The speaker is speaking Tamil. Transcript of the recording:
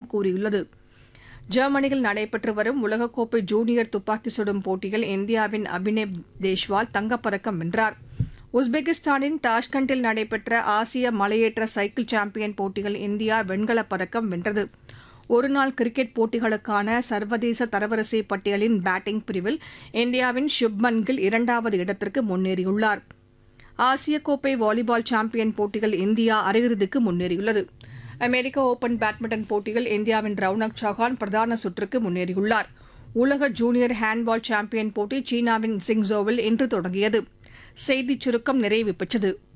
கூறியுள்ளது ஜெர்மனியில் நடைபெற்று வரும் உலகக்கோப்பை ஜூனியர் துப்பாக்கி சுடும் போட்டியில் இந்தியாவின் அபினேவ் தேஷ்வால் தங்கப்பதக்கம் வென்றார் உஸ்பெகிஸ்தானின் டாஷ்கண்டில் நடைபெற்ற ஆசிய மலையேற்ற சைக்கிள் சாம்பியன் போட்டியில் இந்தியா வெண்கலப் பதக்கம் வென்றது ஒருநாள் கிரிக்கெட் போட்டிகளுக்கான சர்வதேச தரவரிசை பட்டியலின் பேட்டிங் பிரிவில் இந்தியாவின் சுப்மன் கில் இரண்டாவது இடத்திற்கு முன்னேறியுள்ளார் ஆசிய கோப்பை வாலிபால் சாம்பியன் போட்டியில் இந்தியா அரையிறுதிக்கு முன்னேறியுள்ளது அமெரிக்க ஓபன் பேட்மிண்டன் போட்டியில் இந்தியாவின் ரவுனக் சௌஹான் பிரதான சுற்றுக்கு முன்னேறியுள்ளார் உலக ஜூனியர் ஹேண்ட்பால் சாம்பியன் போட்டி சீனாவின் சிங்சோவில் இன்று தொடங்கியது செய்திச் சுருக்கம் நிறைவு பெற்றது